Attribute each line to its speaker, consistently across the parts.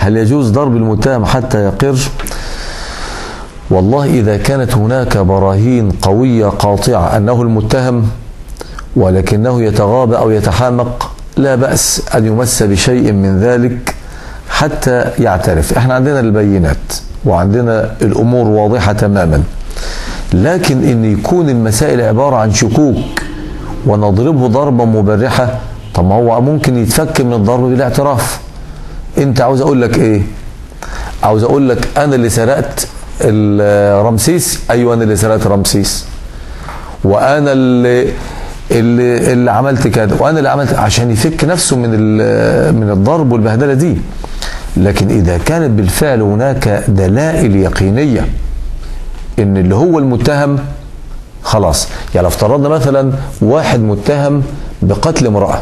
Speaker 1: هل يجوز ضرب المتهم حتى يقر والله إذا كانت هناك براهين قوية قاطعة أنه المتهم ولكنه يتغاضى أو يتحامق لا بأس أن يمس بشيء من ذلك حتى يعترف احنا عندنا البينات وعندنا الأمور واضحة تماما لكن ان يكون المسائل عبارة عن شكوك ونضربه ضربة مبرحة طب ما هو ممكن يتفك من الضرب بالاعتراف انت عاوز اقول لك ايه عاوز اقول لك انا اللي سرقت رمسيس ايوه انا اللي سرقت رمسيس وانا اللي اللي اللي عملت كده وانا اللي عملت عشان يفك نفسه من من الضرب والبهدله دي لكن اذا كانت بالفعل هناك دلائل يقينيه ان اللي هو المتهم خلاص يعني لو افترضنا مثلا واحد متهم بقتل امراه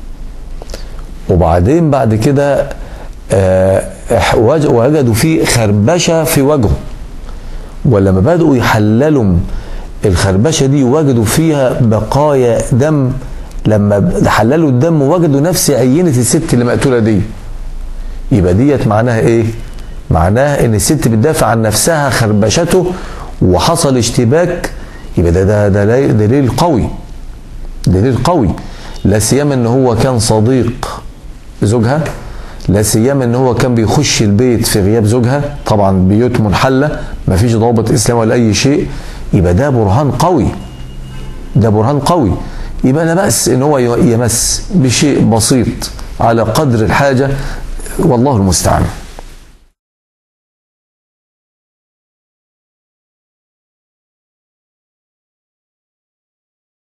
Speaker 1: وبعدين بعد كده آه وجدوا فيه خربشه في وجهه ولما بدأوا يحللوا الخربشه دي وجدوا فيها بقايا دم لما حللوا الدم وجدوا نفس عينه الست اللي مقتوله دي يبقى ديت معناها ايه؟ معناها ان الست بتدافع عن نفسها خربشته وحصل اشتباك يبقى ده ده, ده دليل قوي دليل قوي لا سيما ان هو كان صديق زوجها لا سيما ان هو كان بيخش البيت في غياب زوجها طبعا بيوت منحله ما فيش ضابط اسلام ولا اي شيء يبقى ده برهان قوي ده برهان قوي يبقى لا باس ان هو يمس بشيء بسيط على قدر الحاجه والله المستعان